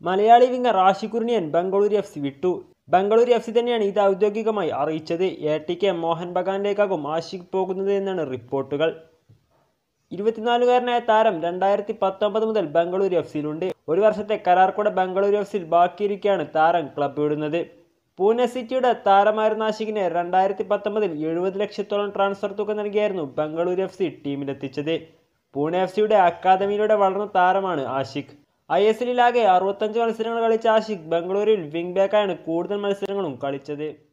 Malayali winger Ashiq Kurniyan Bengaluru F C വിട്ടു Bengaluru F C തന്നെയാണ് ഇത് ഔദ്യോഗികമായി അറിയിച്ചത് എ ടി കെ മോഹൻ ബഗാനിലേക്കാകും ആഷിഖ് പോകുന്നത് എന്നാണ് റിപ്പോർട്ടുകൾ ഇരുപത്തിനാലുകാരനായ താരം രണ്ടായിരത്തി പത്തൊമ്പത് മുതൽ ബംഗളൂരു എഫ് സിയിലുണ്ട് ഒരു വർഷത്തെ കരാർ കൂടെ ബംഗളൂരു എഫ് സിയിൽ ബാക്കിയിരിക്കെയാണ് താരം ക്ലബ് വിടുന്നത് പൂനെ സിറ്റിയുടെ താരമായിരുന്ന ആഷിഖിനെ രണ്ടായിരത്തി പത്തൊമ്പതിൽ എഴുപത് ലക്ഷത്തോളം ട്രാൻസ്ഫർ തുക നൽകിയായിരുന്നു ബംഗളൂരു എഫ് സി ടീമിലെത്തിച്ചത് പൂനെ എഫ് സിയുടെ അക്കാദമിയിലൂടെ വളർന്ന താരമാണ് ആഷിഖ് ഐ എസ് എല്ലിലാകെ അറുപത്തഞ്ച് മത്സരങ്ങൾ കളിച്ച ആഷിഖ് ബംഗളൂരുവിൽ വിംഗ് ബാക്കായാണ് കൂടുതൽ മത്സരങ്ങളും കളിച്ചത്